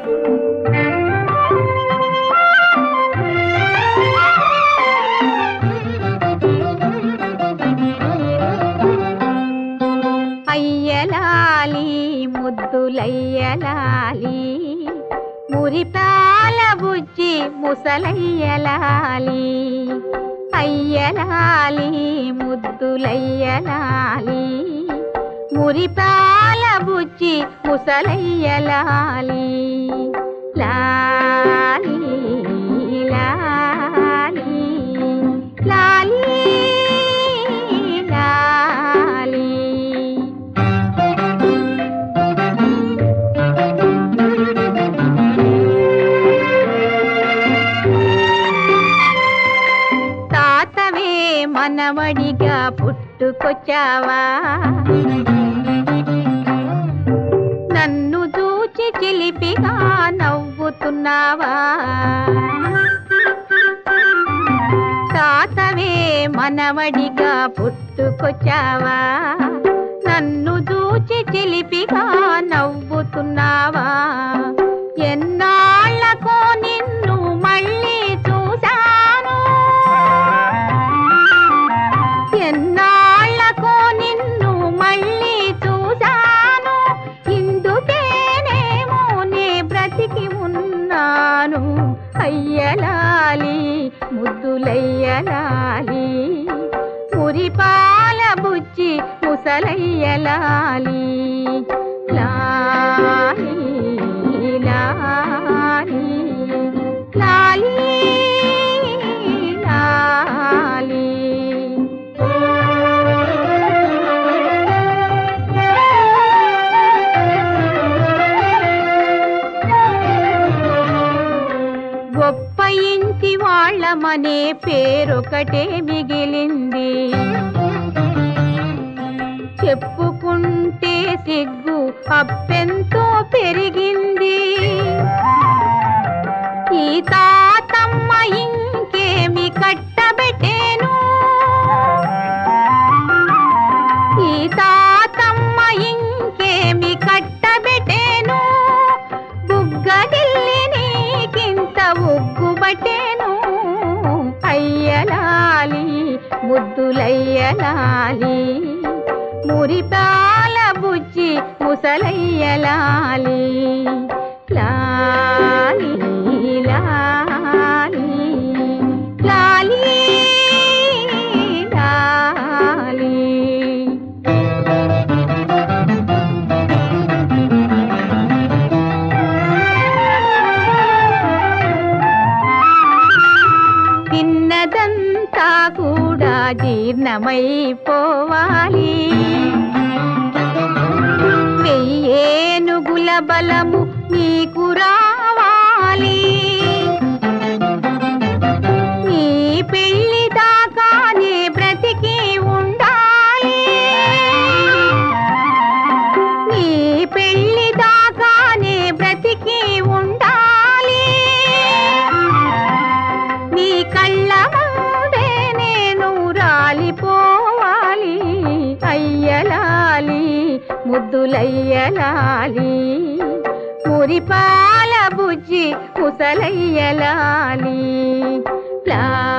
అయ్యలాలి ముద్దులయ్యలాలి మురిపాల బుజ్జి ముసలయ్యలాలి అయ్యలాలి ముద్దులయ్యలాలి మురిపాల బుజ్జి ముసలయ్యలాలి లాలి లాలి లాలి లాలి తాతవే మనవడిగా పుట్టుకొచ్చావా నన్ను చూచి చిలిపిగా నవ్వుతున్నావా తాతవే మనవడిగా పుట్టుకొచ్చావా నన్ను చూచి చిలిపిగా నవ్వుతున్నావా ఎన్నాళ్ళకో నిన్ను మళ్ళీ చూశాను ఎన్నాళ్ళకో నిన్ను మళ్ళీ చూశాను ఇందుకేనేమో నే బ్రతికి ఉన్నాను అయ్యలాలి ముద్దులయ్యలాలి మురిపాల బుజ్జి ముసలయ్యలాలి లాలి లాలి లాలి లాలి గొప్ప ఇంటి వాళ్ళమనే పేరొకటే మిగిలింది చెప్పుకుంటే సిగ్గు అప్పెంతో పెరిగింది ఈ తాతమ్మ ఇంకేమి కట్టబెట్టేను ఈ తాతమ్మ ఇంకేమి కట్టబెట్టేను బుగ్గగిల్లి నీకింత ఉగ్గుబట్టేను అయ్యలాలి ముద్దులయ్యలాలి మురిపాల బుజ్జి ముసలయ్యలాలి లాలి లాలి లాలి లాలి తిన్నదంతా కూడా జీర్ణమైపోవాలి వెయ్యేనుగుల బలము నీకు రావాలి నీ పెళ్లి దాకానే బ్రతికి ఉండాలి నీ పెళ్లి దాకానే బ్రతికి ఉండాలి నీ కళ్ళ ముందే నేను రాలిపోవాలి అయ్యలాలి ముద్దులయ్యలాలి మురిపాల బుజ్జి ముసలయ్యలాలి లా